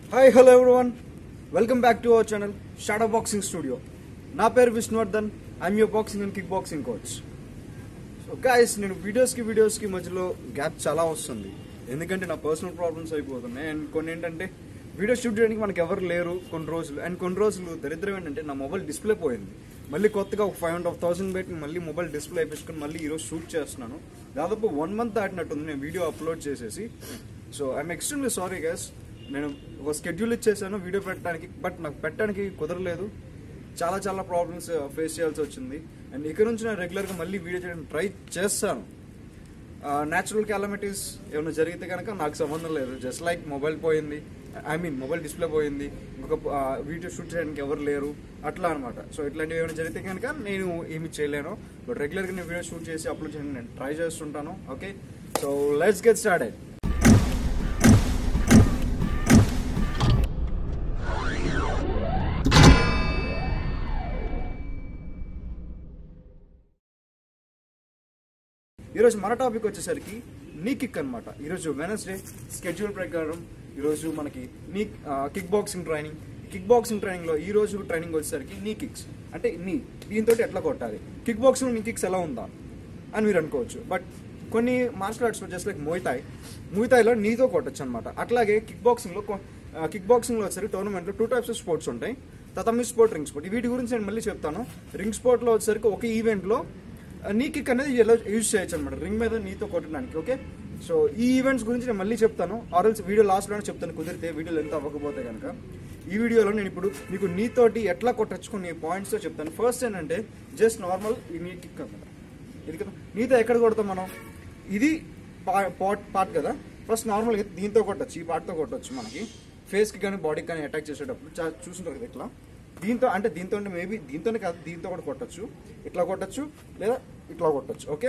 hi hello everyone welcome back to our channel shadow boxing studio నా పేరు Vishnuvardhan I'm your boxing and kick boxing coach so guys నేను వీడియోస్కి వీడియోస్కి మధ్యలో gap చాలా వస్తుంది ఎందుకంటే నా పర్సనల్ ప్రాబ్లమ్స్ అయిపోతున్నాయి అండ్ కొన్ని ఏంటంటే వీడియో షూట్ చేయడానికి మనకి ఎవరు లేరు కొన్ని రోజులు అండ్ కొన్ని రోజులు దరిద్రం ఏంటంటే నా మొబైల్ డిస్ప్లే పోయింది మళ్ళీ కొత్తగా ఒక ఫైవ్ హండ్రెడ్ థౌసండ్ పెట్టి మళ్ళీ మొబైల్ డిస్ప్లే వేపించుకొని మళ్ళీ ఈరోజు షూట్ చేస్తున్నాను దాదాపు వన్ మంత్ దాటినట్టుంది నేను వీడియో అప్లోడ్ చేసేసి so I'm extremely sorry guys నేను ఒక స్కెడ్యూల్ ఇచ్చేసాను వీడియో పెట్టడానికి బట్ నాకు పెట్టడానికి కుదరలేదు చాలా చాలా ప్రాబ్లమ్స్ ఫేస్ చేయాల్సి వచ్చింది అండ్ ఇక్కడ నుంచి నేను రెగ్యులర్గా మళ్ళీ వీడియో చేయడానికి ట్రై చేస్తాను న్యాచురల్ క్యాలమిటీస్ ఏమైనా జరిగితే కనుక నాకు సంబంధం లేదు జస్ట్ లైక్ మొబైల్ పోయింది ఐ మీన్ మొబైల్ డిస్ప్లే పోయింది ఇంకొక వీడియో షూట్ చేయడానికి ఎవరు లేరు అట్లా అనమాట సో ఇట్లాంటివి ఏమైనా జరిగితే కనుక నేను ఏమి చేయలేను బట్ రెగ్యులర్గా నేను వీడియో షూట్ చేసి అప్లోడ్ చేయడానికి నేను ట్రై చేస్తుంటాను okay so let's get start ఈరోజు మన టాపిక్ వచ్చేసరికి నీ కిక్ అనమాట ఈరోజు వెనస్డే స్కెడ్యూల్ ప్రకారం ఈరోజు మనకి knee kick boxing training kick boxing ట్రైనింగ్లో ఈ రోజు ట్రైనింగ్ వచ్చేసరికి నీ కిక్స్ అంటే నీ దీంతో ఎట్లా కొట్టాలి కిక్ బాక్సింగ్ నీ కిక్స్ ఎలా ఉందా అని మీరు అనుకోవచ్చు బట్ కొన్ని మార్షల్ ఆర్ట్స్లో జస్ట్ లైక్ మోయితాయ్ మోయితాయ్లో నీతో కొట్టచ్చు అనమాట అట్లాగే కిక్ బాక్సింగ్లో కిక్ బాక్సింగ్లో వచ్చేసరికి టోర్నమెంట్లో టూ టైప్స్ ఆఫ్ స్పోర్ట్స్ ఉంటాయి తతమ్మి స్పోర్ట్ రింగ్ స్పోర్ట్ వీటి గురించి నేను మళ్ళీ చెప్తాను రింగ్ స్పోర్ట్లో వచ్చేసరికి ఒక ఈవెంట్లో నీ కిక్ అనేది ఎలా యూజ్ చేయొచ్చు అనమాట రింగ్ మీద నీతో కొట్టడానికి ఓకే సో ఈ ఈవెంట్స్ గురించి నేను మళ్ళీ చెప్తాను ఆర్ఎల్స్ వీడియో లాస్ట్లోనే చెప్తాను కుదిరితే వీడియోలు ఎంత అవ్వకపోతే కనుక ఈ వీడియోలో నేను ఇప్పుడు మీకు నీతోటి ఎట్లా కొట్టచ్చు కొన్ని పాయింట్స్తో చెప్తాను ఫస్ట్ ఏంటంటే జస్ట్ నార్మల్ ఈ నీ కిక్ అనమాట ఇది కదా నీతో ఎక్కడ కొడతాం మనం ఇది పార్ట్ పార్ట్ కదా ఫస్ట్ నార్మల్గా దీంతో కొట్టచ్చు ఈ పార్ట్తో కొట్టచ్చు మనకి ఫేస్కి కానీ బాడీకి కానీ అటాక్ చేసేటప్పుడు చా చూసుంటారు కదా ఇట్లా దీంతో అంటే దీంతో అంటే మేబీ దీంతోనే కాదు దీంతో కూడా కొట్టచ్చు ఇట్లా కొట్టచ్చు లేదా ఇట్లా కొట్టచ్చు ఓకే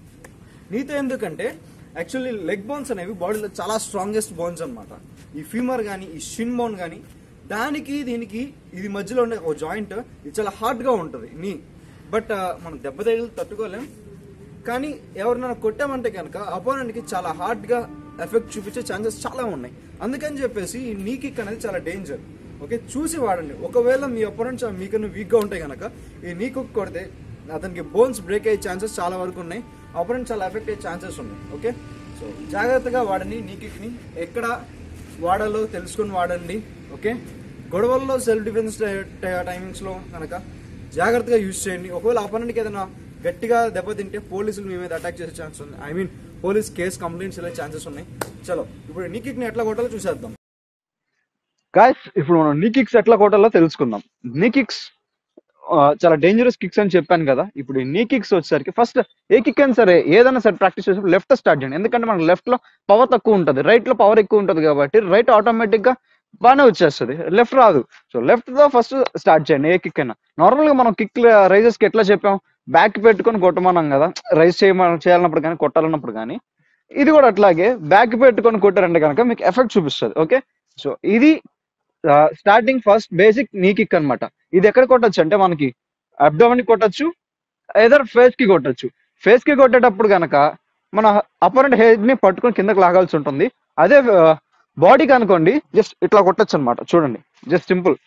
నీతో ఎందుకంటే యాక్చువల్లీ లెగ్ బోన్స్ అనేవి బాడీలో చాలా స్ట్రాంగెస్ట్ బోన్స్ అనమాట ఈ ఫీమర్ కానీ ఈ షిన్ బోన్ కానీ దానికి దీనికి ఇది మధ్యలో ఉండే ఒక జాయింట్ ఇది చాలా హార్డ్గా ఉంటుంది నీ బట్ మనం దెబ్బ తగిలి తట్టుకోలేం కానీ ఎవరినైనా కొట్టామంటే కనుక అపోనెంట్కి చాలా హార్డ్గా ఎఫెక్ట్ చూపించే ఛాన్సెస్ చాలా ఉన్నాయి అందుకని చెప్పేసి ఈ నీ కిక్ అనేది చాలా డేంజర్ ఓకే చూసి వాడండి ఒకవేళ మీ అపోనెంట్ మీకన్నా వీక్గా ఉంటే కనుక ఈ నీ కుక్ కొడితే అతనికి బోన్స్ బ్రేక్ అయ్యే ఛాన్సెస్ చాలా వరకు ఉన్నాయి అపోనెంట్ చాలా ఎఫెక్ట్ అయ్యే ఛాన్సెస్ ఉన్నాయి ఓకే సో జాగ్రత్తగా వాడండి నీ కిక్ని ఎక్కడ వాడాలో తెలుసుకొని వాడండి ఓకే గొడవల్లో సెల్ఫ్ డిఫెన్స్ టైమింగ్స్లో కనుక జాగ్రత్తగా యూజ్ చేయండి ఒకవేళ అపోనెంట్కి ఏదైనా గట్టిగా దెబ్బతింటే పోలీసులు మీ మీద అటాక్ చేసే ఛాన్స్ ఉంది I mean police case complaints వెళ్ళే ఛాన్సెస్ ఉన్నాయి చలో ఇప్పుడు నీ కిక్ని ఎట్లా కొట్టాలో చూసేద్దాం గాయస్ ఇప్పుడు మనం నీ కిక్స్ ఎట్లా కొట్టాలో తెలుసుకుందాం నీ కిక్స్ చాలా డేంజరస్ కిక్స్ అని చెప్పాను కదా ఇప్పుడు ఈ నీ కిక్స్ వచ్చేసరికి ఫస్ట్ ఏ కిక్ అయినా సరే ఏదైనా సరే ప్రాక్టీస్ చేసినప్పుడు లెఫ్ట్ స్టార్ట్ చేయండి ఎందుకంటే మనకు లెఫ్ట్ లో పవర్ తక్కువ ఉంటుంది రైట్ లో పవర్ ఎక్కువ ఉంటుంది కాబట్టి రైట్ ఆటోమేటిక్ గా బాగానే వచ్చేస్తుంది లెఫ్ట్ రాదు సో లెఫ్ట్ తో ఫస్ట్ స్టార్ట్ చేయండి ఏ కిక్ అయినా నార్మల్ గా మనం కిక్ రైజెస్ కి ఎట్లా చెప్పాం బ్యాక్ పెట్టుకొని కొట్టమన్నాం కదా రైజ్ చేయమ చేయాలన్నప్పుడు కానీ కొట్టాలన్నప్పుడు కానీ ఇది కూడా అట్లాగే బ్యాక్ పెట్టుకొని కొట్టారంటే కనుక మీకు ఎఫెక్ట్ చూపిస్తుంది ఓకే సో ఇది starting first basic knee kick అనమాట ఇది ఎక్కడ కొట్టచ్చు అంటే మనకి అబ్డోమన్ కి కొట్టచ్చు ఏదర్ ఫేస్ కి కొట్టచ్చు ఫేస్ కి కొట్టేటప్పుడు కనుక మన అపరెంట్ హెడ్ ని పట్టుకొని కిందకి లాగాల్సి ఉంటుంది అదే బాడీకి అనుకోండి జస్ట్ ఇట్లా కొట్టచ్చు అనమాట చూడండి జస్ట్ సింపుల్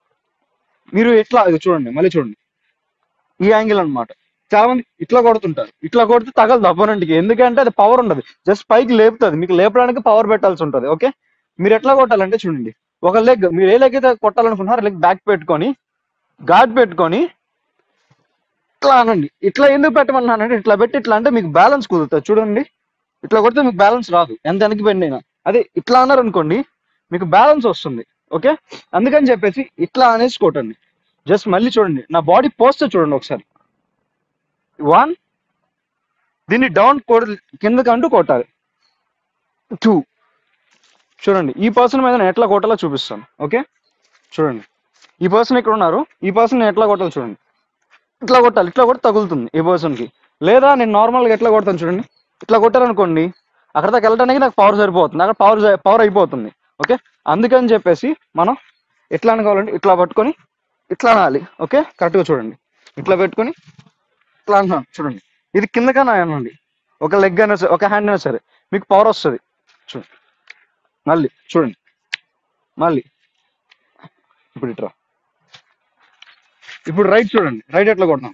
మీరు ఇట్లా ఇది చూడండి మళ్ళీ చూడండి ఈ యాంగిల్ అన్నమాట చాలా మంది ఇట్లా కొడుతుంటారు ఇట్లా కొడితే తగలదు opponent కి ఎందుకంటే అది పవర్ ఉండదు జస్ట్ పైకి లేపుతుంది మీకు లేపడానికి పవర్ పెట్టాల్సి ఉంటుంది ఓకే మీరు ఎట్లా కొట్టాలంటే చూడండి ఒక లెగ్ మీరు ఏ లెగ్ అయితే కొట్టాలనుకుంటున్నారో లెగ్ బ్యాక్ పెట్టుకొని గాడ్ పెట్టుకొని ఇట్లా అనండి ఇట్లా ఎందుకు పెట్టమన్నానంటే ఇట్లా పెట్టి ఇట్లా అంటే మీకు బ్యాలెన్స్ కుదురుతుంది చూడండి ఇట్లా కొడితే మీకు బ్యాలెన్స్ రాదు ఎంత వెనక్కి అయినా అదే ఇట్లా అన్నారు అనుకోండి మీకు బ్యాలెన్స్ వస్తుంది ఓకే అందుకని చెప్పేసి ఇట్లా అనేసి కొట్టండి జస్ట్ మళ్ళీ చూడండి నా బాడీ పోస్టర్ చూడండి ఒకసారి వన్ దీన్ని డౌన్ కొడ కిందకి అంటూ కొట్టాలి టూ చూడండి ఈ పర్సన్ మీద నేను ఎట్లా కొట్టాలో చూపిస్తాను ఓకే చూడండి ఈ పర్సన్ ఇక్కడ ఉన్నారు ఈ పర్సన్ నేను ఎట్లా కొట్టాలో చూడండి ఇట్లా కొట్టాలి ఇట్లా కొట్టి తగులుతుంది ఈ పర్సన్కి లేదా నేను నార్మల్గా ఎట్లా కొడతాను చూడండి ఇట్లా కొట్టారనుకోండి అక్కడ దాకా వెళ్ళడానికి నాకు పవర్ సరిపోతుంది అక్కడ పవర్ పవర్ అయిపోతుంది ఓకే అందుకని చెప్పేసి మనం ఎట్లా అనుకోవాలంటే ఇట్లా పట్టుకొని ఇట్లా అనాలి ఓకే కరెక్ట్గా చూడండి ఇట్లా పెట్టుకొని ఇట్లా అంటున్నాను చూడండి ఇది కిందకన్నా అనండి ఒక లెగ్ అయినా సరే ఒక హ్యాండ్ అయినా సరే మీకు పవర్ వస్తుంది చూడండి మళ్ళీ చూడండి మళ్ళీ ఇప్పుడు ఇట్రా ఇప్పుడు రైట్ చూడండి రైట్ ఎట్లా కొడతాం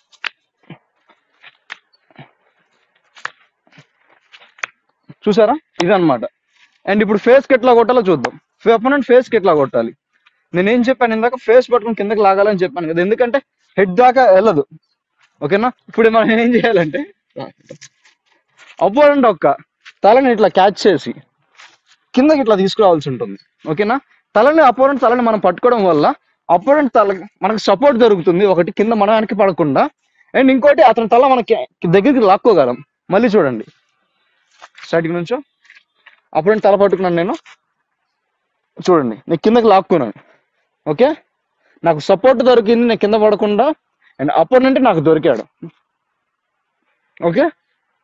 చూసారా ఇదన్నమాట అండ్ ఇప్పుడు ఫేస్కి ఎట్లా కొట్టాలో చూద్దాం అపోనెంట్ ఫేస్కి ఎట్లా కొట్టాలి నేను ఏం చెప్పాను ఇందాక ఫేస్ పట్టుకుని కిందకి లాగాలని చెప్పాను కదా ఎందుకంటే హెడ్ దాకా వెళ్ళదు ఓకేనా ఇప్పుడు మనం ఏం చేయాలంటే అపోనెంట్ ఒక్క తలని ఇట్లా క్యాచ్ చేసి కిందకి ఇట్లా తీసుకురావాల్సి ఉంటుంది ఓకేనా తలని అపోనెంట్ తలని మనం పట్టుకోవడం వల్ల అపోనెంట్ తల మనకు సపోర్ట్ దొరుకుతుంది ఒకటి కింద మన వెనక్కి పడకుండా అండ్ ఇంకోటి అతని తల మనకి దగ్గరికి లాక్కోగలం మళ్ళీ చూడండి సైడ్కి నుంచో అప్పుడు తల పట్టుకున్నాను నేను చూడండి నేను కిందకి లాక్కున్నాను ఓకే నాకు సపోర్ట్ దొరికింది నేను కింద పడకుండా అండ్ అపోనెంట్ నాకు దొరికాడు ఓకే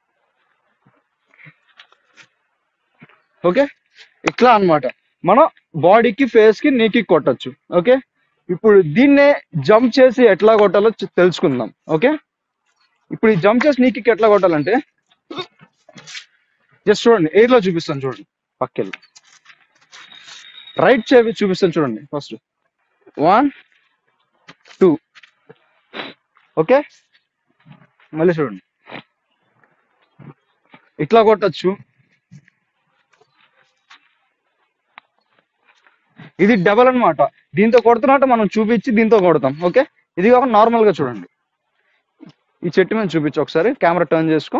ఓకే ఇట్లా అన్నమాట మనం బాడీకి ఫేస్ కి నీకి కొట్టచ్చు ఓకే ఇప్పుడు దీన్నే జంప్ చేసి ఎట్లా కొట్టాలో చె- తెలుసుకుందాం ఓకే ఇప్పుడు ఈ జంప్ చేసి నీకి ఎట్లా కొట్టాలంటే జస్ట్ చూడండి ఎయిర్ లో చూపిస్తాను చూడండి పక్కెళ్ళి రైట్ చేవి చూపిస్తాను చూడండి ఫస్ట్ వన్ టూ ఓకే మళ్ళీ చూడండి ఇట్లా కొట్టచ్చు ఇది డబల్ అన్నమాట దీంతో కొడుతున్నట్టు మనం చూపించి దీంతో కొడతాం ఓకే ఇది కాక నార్మల్ గా చూడండి ఈ చెట్టు మీద చూపించు ఒకసారి కెమెరా టర్న్ చేసుకో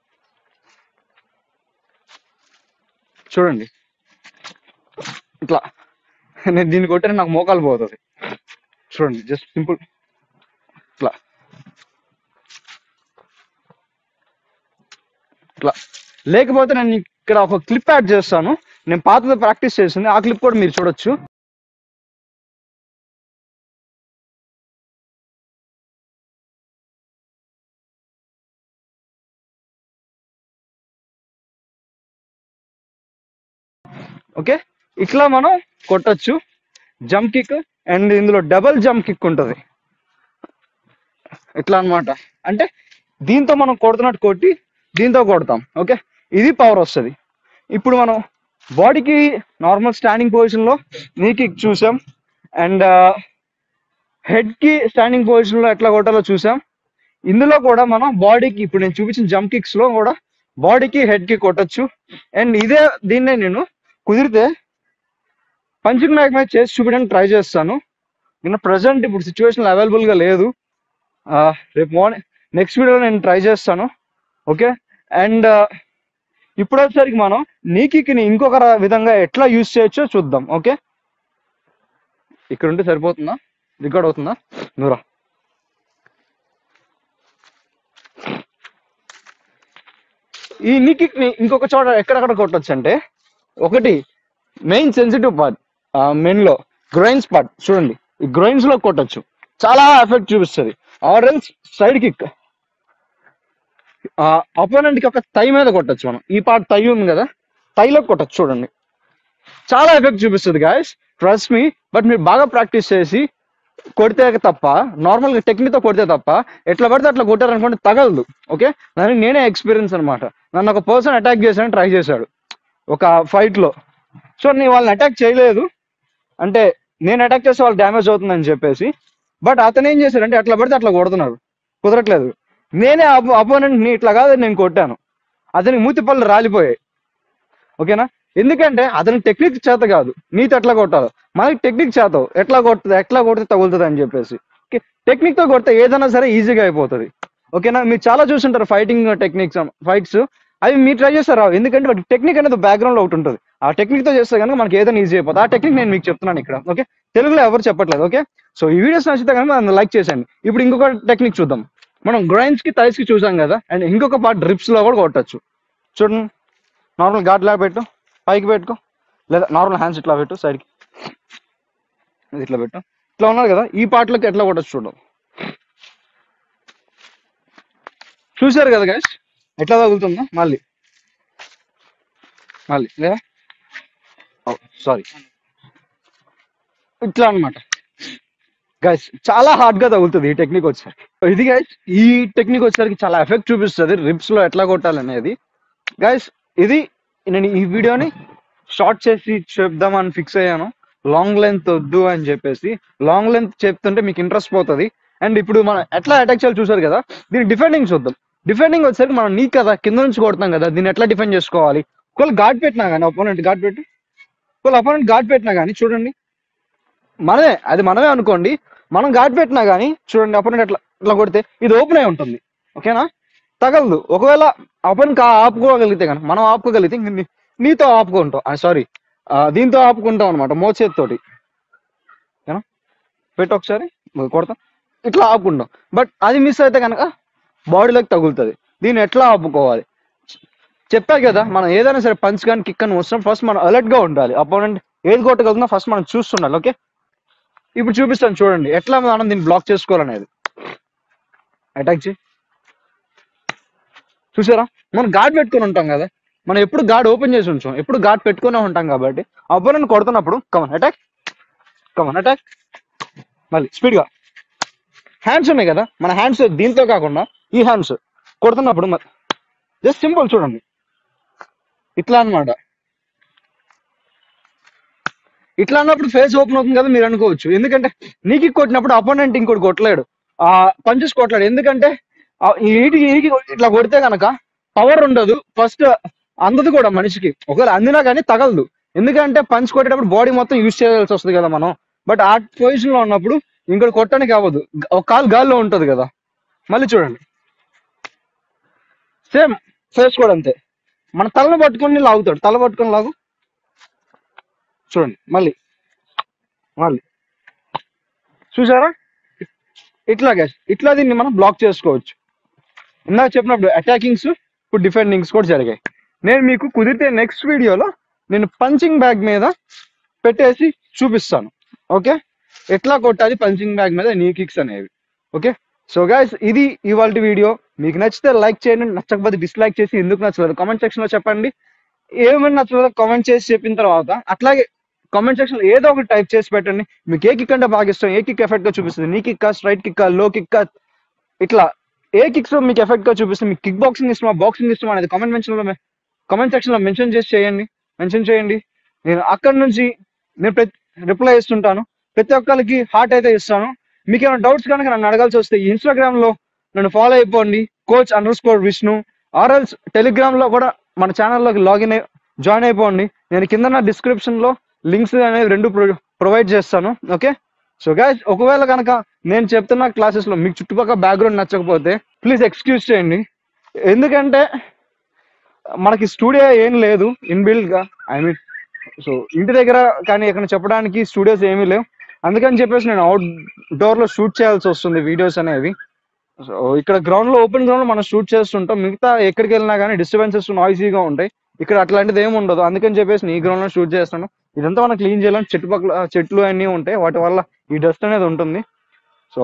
చూడండి ఇట్లా నేను దీన్ని కొట్టే నాకు మోకాలు పోతుంది చూడండి జస్ట్ సింపుల్ ఇట్లా ఇట్లా లేకపోతే నేను ఇక్కడ ఒక క్లిప్ యాడ్ చేస్తాను నేను పాతది ప్రాక్టీస్ చేసింది ఆ క్లిప్ కూడా మీరు చూడొచ్చు ఓకే ఇట్లా మనం కొట్టచ్చు జంప్ కిక్ అండ్ ఇందులో డబల్ జంప్ కిక్ ఉంటుంది ఇట్లా అన్నమాట అంటే దీంతో మనం కొడుతున్నట్టు కొట్టి దీంతో కొడతాం ఓకే ఇది పవర్ వస్తుంది ఇప్పుడు మనం బాడీకి నార్మల్ స్టాండింగ్ పొజిషన్లో నీ కిక్ చూసాం అండ్ హెడ్కి స్టాండింగ్ పొజిషన్లో ఎట్లా కొట్టాలో చూసాం ఇందులో కూడా మనం బాడీకి ఇప్పుడు నేను చూపించిన జంప్ కిక్స్లో కూడా బాడీకి హెడ్కి కొట్టచ్చు అండ్ ఇదే దీన్నే నేను కుదిరితే పంచింగ్ బ్యాగ్ మీద చేసి చూపించడానికి ట్రై చేస్తాను నిన్న ప్రజెంట్ ఇప్పుడు సిచ్యువేషన్ అవైలబుల్గా లేదు ఆ, రేపు మార్నింగ్ నెక్స్ట్ వీడియోలో నేను ట్రై చేస్తాను ఓకే అండ్ ఇప్పుడు వచ్చేసరికి మనం నీకిని ఇంకొక ర- విధంగా ఎట్లా యూజ్ చేయొచ్చో చూద్దాం ఓకే ఇక్కడ ఉంటే సరిపోతుందా రికార్డ్ అవుతుందా నూరా ఈ నీకిక్ ని ఇంకొక చోట ఎక్కడెక్కడ కొట్టొచ్చు అంటే ఒకటి మెయిన్ సెన్సిటివ్ పార్ట్ మెయిన్ లో గ్రోయిన్స్ పార్ట్ చూడండి ఈ గ్రోయిన్స్ లో కొట్టొచ్చు చాలా ఎఫెక్ట్ చూపిస్తుంది ఆరెంజ్ సైడ్ కిక్ అపోనెంట్ కి ఒక తై మీద కొట్టొచ్చు మనం ఈ పార్ట్ తై ఉంది కదా తైలో కొట్టొచ్చు చూడండి చాలా ఎఫెక్ట్ చూపిస్తుంది గాయస్ ట్రస్ట్ మీ బట్ మీరు బాగా ప్రాక్టీస్ చేసి కొడితే తప్ప నార్మల్ గా టెక్నిక్ తో కొడితే తప్ప ఎట్లా పడితే అట్లా కొట్టారనుకోండి తగలదు ఓకే దానికి నేనే ఎక్స్పీరియన్స్ అన్నమాట నన్ను ఒక పర్సన్ అటాక్ చేశాను ట్రై చేశాడు ఒక ఫైట్ లో సో నేను వాళ్ళని అటాక్ చేయలేదు అంటే నేను అటాక్ చేస్తే వాళ్ళు డ్యామేజ్ అవుతుందని చెప్పేసి బట్ అతను ఏం చేశాడంటే అట్లా పడితే అట్లా కొడుతున్నాడు కుదరట్లేదు నేనే అపోనెంట్ ని ఇట్లా కాదు నేను కొట్టాను అతనికి మూతి పళ్ళు రాలిపోయాయి ఓకేనా ఎందుకంటే అతనికి టెక్నిక్ చేత కాదు నీతో ఎట్లా కొట్టాలి మనకి టెక్నిక్ చేత ఎట్లా కొడుతుంది ఎట్లా కొడితే తగులుతుంది అని చెప్పేసి ఓకే టెక్నిక్ తో కొడితే ఏదైనా సరే ఈజీగా అయిపోతుంది ఓకేనా మీరు చాలా చూసుంటారు ఫైటింగ్ టెక్నిక్స్ ఫైట్స్ అవి మీరు ట్రై చేస్తారు ఎందుకంటే వాటి టెక్నిక్ అనేది బ్యాక్గ్రౌండ్ లో ఒకటి ఉంటుంది ఆ టెక్నిక్ తో చేస్తే కనుక మనకి ఏదైనా ఈజీ అయిపోతుంది ఆ టెక్నిక్ నేను మీకు చెప్తున్నాను ఇక్కడ ఓకే తెలుగులో ఎవరు చెప్పట్లేదు ఓకే సో ఈ వీడియోస్ నచ్చితే కనుక మనం లైక్ చేసేయండి ఇప్పుడు ఇంకొక టెక్నిక్ చూద్దాం మనం గ్రైండ్స్ కి థైస్ కి చూసాం కదా అండ్ ఇంకొక పార్ట్ డ్రిప్స్ లో కూడా కొట్టచ్చు చూడండి నార్మల్ గాడ్ లా పెట్టు పైకి పెట్టుకో లేదా నార్మల్ హ్యాండ్స్ ఇట్లా పెట్టు సైడ్కి ఇది ఇట్లా పెట్టు ఇట్లా ఉన్నారు కదా ఈ పార్ట్లోకి ఎట్లా కొట్టచ్చు చూద్దాం చూశారు కదా గైస్ ఎట్లా తగులుతుందో మళ్ళీ మళ్ళీ లేదా సారీ ఇట్లా అన్నమాట గైస్ చాలా హార్డ్ గా తగులుతుంది ఈ టెక్నిక్ వచ్చేసరికి ఇది గైస్ ఈ టెక్నిక్ వచ్చేసరికి చాలా ఎఫెక్ట్ చూపిస్తుంది రిప్స్ లో ఎట్లా కొట్టాలనేది గైస్ ఇది నేను ఈ వీడియోని షార్ట్ చేసి చెప్దామని ఫిక్స్ అయ్యాను లాంగ్ లెంత్ వద్దు అని చెప్పేసి లాంగ్ లెంత్ చెప్తుంటే మీకు ఇంట్రెస్ట్ పోతుంది అండ్ ఇప్పుడు మనం ఎట్లా అటాక్ చేయాలి చూసారు కదా దీనికి డిఫెండింగ్స్ వద్దాం డిఫెండింగ్ వచ్చేసరికి మనం నీ కదా కింద నుంచి కొడతాం కదా దీన్ని ఎట్లా డిఫెండ్ చేసుకోవాలి ఒకవేళ గాడ్ పెట్టినా కానీ అపోనెంట్ గాడ్ పెట్టి ఒకవేళ అపోనెంట్ గాడ్ పెట్టినా కానీ చూడండి మనమే అది మనమే అనుకోండి మనం గాడ్ పెట్టినా కానీ చూడండి అపోనెంట్ ఎట్లా ఇట్లా కొడితే ఇది ఓపెన్ అయి ఉంటుంది ఓకేనా తగలదు ఒకవేళ అపోనెంట్ ఆపుకోగలిగితే కానీ మనం ఆపుకోగలిగితే ఇంక నీ- నీతో ఆపుకుంటాం సారీ దీంతో ఆపుకుంటాం అనమాట మోచేతితోటి ఓకేనా పెట్టు ఒకసారి కొడతాం ఇట్లా ఆపుకుంటాం బట్ అది మిస్ అయితే కనుక బాడీలోకి తగులుతుంది దీన్ని ఎట్లా ఆపుకోవాలి చెప్పా కదా మనం ఏదైనా సరే పంచ్ కానీ కిక్ అని వస్తాం ఫస్ట్ మనం అలర్ట్ గా ఉండాలి అపోనెంట్ ఏది కొట్టగలుగుతున్నా ఫస్ట్ మనం చూస్తుండాలి ఓకే ఇప్పుడు చూపిస్తాను చూడండి ఎట్లా మనం దీన్ని బ్లాక్ చేసుకోవాలనేది అటాక్ చేయి చూసారా మనం గాడ్ పెట్టుకొని ఉంటాం కదా మనం ఎప్పుడు గాడ్ ఓపెన్ చేసి ఉంచాం ఎప్పుడు గాడ్ పెట్టుకునే ఉంటాం కాబట్టి అపోనెంట్ కొడుతున్నప్పుడు కమన్ అటాక్ కమన్ అటాక్ మళ్ళీ స్పీడ్ గా హ్యాండ్స్ ఉన్నాయి కదా మన హ్యాండ్స్ దీంతో కాకుండా ఈ హ్యాండ్స్ కొడుతున్నప్పుడు జస్ట్ సింపుల్ చూడండి ఇట్లా అన్నమాట ఇట్లా అన్నప్పుడు ఫేస్ ఓపెన్ అవుతుంది కదా మీరు అనుకోవచ్చు ఎందుకంటే నీకు కొట్టినప్పుడు అపోనెంట్ ఇంకోటి కొట్టలేడు ఆ పంచెస్ కొట్టలేడు ఎందుకంటే ఆ ఈటికి ఈటికి ఇట్లా కొడితే గనక పవర్ ఉండదు ఫస్ట్ అందదు కూడా మనిషికి ఒకవేళ అందినా కానీ తగలదు ఎందుకంటే పంచ్ కొట్టేటప్పుడు బాడీ మొత్తం యూజ్ చేయాల్సి వస్తుంది కదా మనం బట్ ఆ పొజిషన్ లో ఉన్నప్పుడు ఇంకోటి కొట్టడానికి అవ్వదు ఒక కాలు గాల్లో ఉంటది కదా మళ్ళీ చూడండి సేమ్ ఫేస్ కూడా అంతే మన తలను పట్టుకొని లాగుతాడు తల పట్టుకొని లాగు చూడండి మళ్ళీ మళ్ళీ చూసారా ఇట్లా గ్యాస్ ఇట్లా దీన్ని మనం బ్లాక్ చేసుకోవచ్చు ఇందాక చెప్పినప్పుడు అటాకింగ్స్ ఇప్పుడు డిఫెండింగ్స్ కూడా జరిగాయి నేను మీకు కుదిరితే నెక్స్ట్ వీడియోలో నేను పంచింగ్ బ్యాగ్ మీద పెట్టేసి చూపిస్తాను ఓకే ఎట్లా కొట్టాలి పంచింగ్ బ్యాగ్ మీద నీ కిక్స్ అనేవి ఓకే సో గైస్ ఇది ఇవాళ వీడియో మీకు నచ్చితే లైక్ చేయండి నచ్చకపోతే డిస్లైక్ చేసి ఎందుకు నచ్చలేదు కామెంట్ సెక్షన్ లో చెప్పండి ఏమైనా నచ్చలేదో కామెంట్ చేసి చెప్పిన తర్వాత అట్లాగే కామెంట్ సెక్షన్ లో ఏదో ఒకటి టైప్ చేసి పెట్టండి మీకు ఏ కిక్ అంటే బాగా ఇష్టం ఏ కిక్ ఎఫెక్ట్ గా చూపిస్తుంది నీ కిక్ స్ట్రైట్ కిక్ లో కిక్ ఇట్లా ఏ కిక్స్ మీకు ఎఫెక్ట్ గా చూపిస్తుంది మీకు కిక్ బాక్సింగ్ ఇష్టమా బాక్సింగ్ ఇష్టమా అనేది కామెంట్ మెన్షన్ లో కామెంట్ సెక్షన్ లో మెన్షన్ చేసి చేయండి మెన్షన్ చేయండి నేను అక్కడ నుంచి నేను ప్రతి రిప్లై ఇస్తుంటాను ప్రతి ఒక్కరికి హార్ట్ అయితే ఇస్తాను మీకు ఏమైనా డౌట్స్ కనుక నన్ను అడగాల్సి వస్తే ఇన్స్టాగ్రామ్ లో నన్ను ఫాలో అయిపోండి కోచ్ అండర్ స్కోర్ విష్ణు ఆర్ఎల్స్ టెలిగ్రామ్ లో కూడా మన ఛానల్లోకి లాగిన్ అయి జాయిన్ అయిపోండి నేను కింద నా డిస్క్రిప్షన్ లో లింక్స్ అనేవి రెండు ప్రొవైడ్ చేస్తాను ఓకే సో గాయస్ ఒకవేళ కనుక నేను చెప్తున్న క్లాసెస్ లో మీకు చుట్టుపక్కల బ్యాక్గ్రౌండ్ నచ్చకపోతే ప్లీజ్ ఎక్స్క్యూజ్ చేయండి ఎందుకంటే మనకి స్టూడియో ఏం లేదు ఇన్బిల్డ్ గా ఐ మీన్ సో ఇంటి దగ్గర కానీ ఇక్కడ చెప్పడానికి స్టూడియోస్ ఏమీ లేవు అందుకని చెప్పేసి నేను అవుట్ డోర్ లో షూట్ చేయాల్సి వస్తుంది వీడియోస్ అనేవి సో ఇక్కడ గ్రౌండ్ లో ఓపెన్ గ్రౌండ్ లో మనం షూట్ చేస్తుంటాం మిగతా ఎక్కడికి వెళ్ళినా కానీ డిస్టర్బెన్సెస్ నాయిసీగా ఉంటాయి ఇక్కడ అట్లాంటిది ఏమి ఉండదు అందుకని చెప్పేసి నేను ఈ గ్రౌండ్ లో షూట్ చేస్తాను ఇదంతా మనం క్లీన్ చేయాలని చుట్టుపక్కల చెట్లు అన్నీ ఉంటాయి వాటి వల్ల ఈ డస్ట్ అనేది ఉంటుంది సో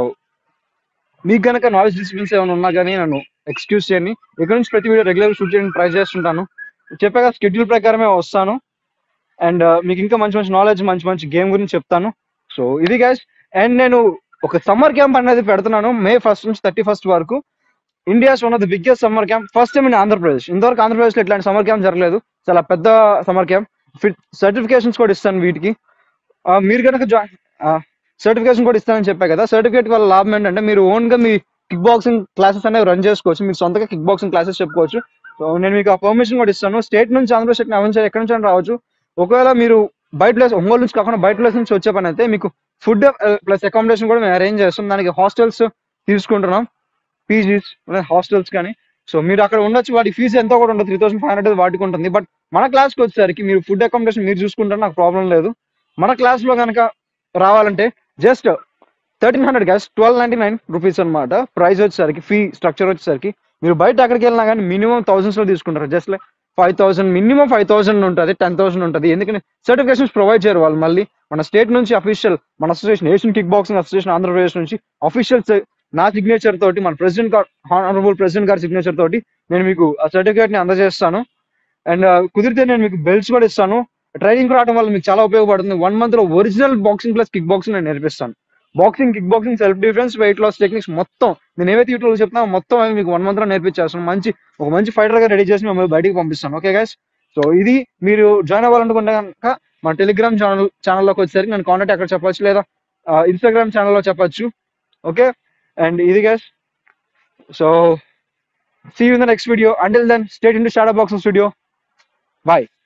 మీకు గనక నాయిస్ డిస్టర్బెన్స్ ఏమైనా ఉన్నా కానీ నన్ను ఎక్స్క్యూజ్ చేయండి ఇక్కడ నుంచి ప్రతి వీడియో రెగ్యులర్ షూట్ చేయడానికి ట్రై చేస్తుంటాను చెప్పాక స్కెడ్యూల్ ప్రకారమే వస్తాను అండ్ మీకు ఇంకా మంచి మంచి నాలెడ్జ్ మంచి మంచి గేమ్ గురించి చెప్తాను సో ఇది గైస్ అండ్ నేను ఒక సమ్మర్ క్యాంప్ అనేది పెడుతున్నాను మే ఫస్ట్ నుంచి థర్టీ ఫస్ట్ వరకు India's one of the biggest summer camp first time in Andhra Pradesh ఇంతవరకు ఆంధ్రప్రదేశ్లో ఇట్లాంటి సమ్మర్ క్యాంప్ జరగలేదు చాలా పెద్ద సమ్మర్ క్యాంప్ ఫిట్ సర్టిఫికేషన్స్ కూడా ఇస్తాను వీటికి ఆ, మీరు కనుక జాయిన్ సర్టిఫికేషన్ కూడా ఇస్తానని చెప్పా కదా సర్టిఫికేట్ వల్ల లాభం ఏంటంటే మీరు ఓన్ గా మీ కిక్ బాక్సింగ్ క్లాసెస్ అనేవి రన్ చేసుకోవచ్చు మీరు సొంతగా కిక్ బాక్సింగ్ క్లాసెస్ చెప్పుకోవచ్చు సో నేను మీకు ఆ పర్మిషన్ కూడా ఇస్తాను స్టేట్ నుంచి ఆంధ్రప్రదేశ్ స్టేట్ నుంచి ఎక్కడి నుంచి అయినా రావచ్చు ఒకవేళ మీరు బయట ప్లేస్ ఒంగోలు నుంచి కాకుండా బయట ప్లేస్ నుంచి వచ్చే పని అయితే మీకు ఫుడ్ ప్లస్ అకామిడేషన్ కూడా మేము అరేంజ్ చేస్తాం దానికి హాస్టల్స్ తీసుకుంటున్నాం పీజీస్ హాస్టల్స్ కానీ సో మీరు అక్కడ ఉండొచ్చు వాటి ఫీజు ఎంతో కూడా ఉండదు త్రీ థౌసండ్ ఫైవ్ హండ్రెడ్ వాటికి ఉంటుంది బట్ మన క్లాస్కి వచ్చేసరికి మీరు ఫుడ్ అకామిడేషన్ మీరు చూసుకుంటారు నాకు ప్రాబ్లం లేదు మన క్లాస్ లో కనుక రావాలంటే జస్ట్ థర్టీన్ హండ్రెడ్ గ్యాస్ ట్వెల్వ్ నైన్టీ నైన్ రూపీస్ అనమాట ప్రైస్ వచ్చేసరికి ఫీ స్ట్రక్చర్ వచ్చేసరికి మీరు బయట ఎక్కడికి వెళ్ళినా కానీ మినిమం థౌసండ్స్ లో తీసుకుంటారు just like five thousand minimum five thousand ఉంటుంది టెన్ థౌసండ్ ఉంటుంది ఎందుకంటే సర్టిఫికేషన్స్ ప్రొవైడ్ చేయరు వాళ్ళు మళ్ళీ మన స్టేట్ నుంచి అఫీషియల్ మన association Asian kick boxing association Andhra Pradesh నుంచి అఫీషియల్ నా సిగ్నేచర్ తోటి మన ప్రెసిడెంట్ గారు హానరబుల్ ప్రెసిడెంట్ గారి సిగ్నేచర్ తోటి నేను మీకు ఆ సర్టిఫికేట్ ని అందజేస్తాను అండ్ కుదిరితే నేను మీకు బెల్ట్స్ కూడా ఇస్తాను ట్రైనింగ్ రావడం వల్ల మీకు చాలా ఉపయోగపడుతుంది వన్ మంత్ లో original boxing plus kick boxing నేను నేర్పిస్తాను boxing kick boxing self defence weight loss techniques మొత్తం నేను ఏవైతే యూట్యూబ్ చెప్తానో మొత్తం అవి మీకు వన్ మంత్ లో నేర్పించేస్తాను మంచి ఒక మంచి ఫైటర్ గా రెడీ చేసి మిమ్మల్ని బయటికి పంపిస్తాను ఓకే గైస్ సో ఇది మీరు జాయిన్ అవ్వాలనుకుంటే కనుక మన టెలిగ్రామ్ ఛానల్ ఛానల్లోకి వచ్చేసరికి నన్ను కాంటాక్ట్ అక్కడ చెప్పొచ్చు లేదా ఇన్స్టాగ్రామ్ ఛానల్లో చెప్పొచ్చు ఓకే అండ్ ఇది guys so see you in the next video until then stay ఇన్ to shadow box studio bye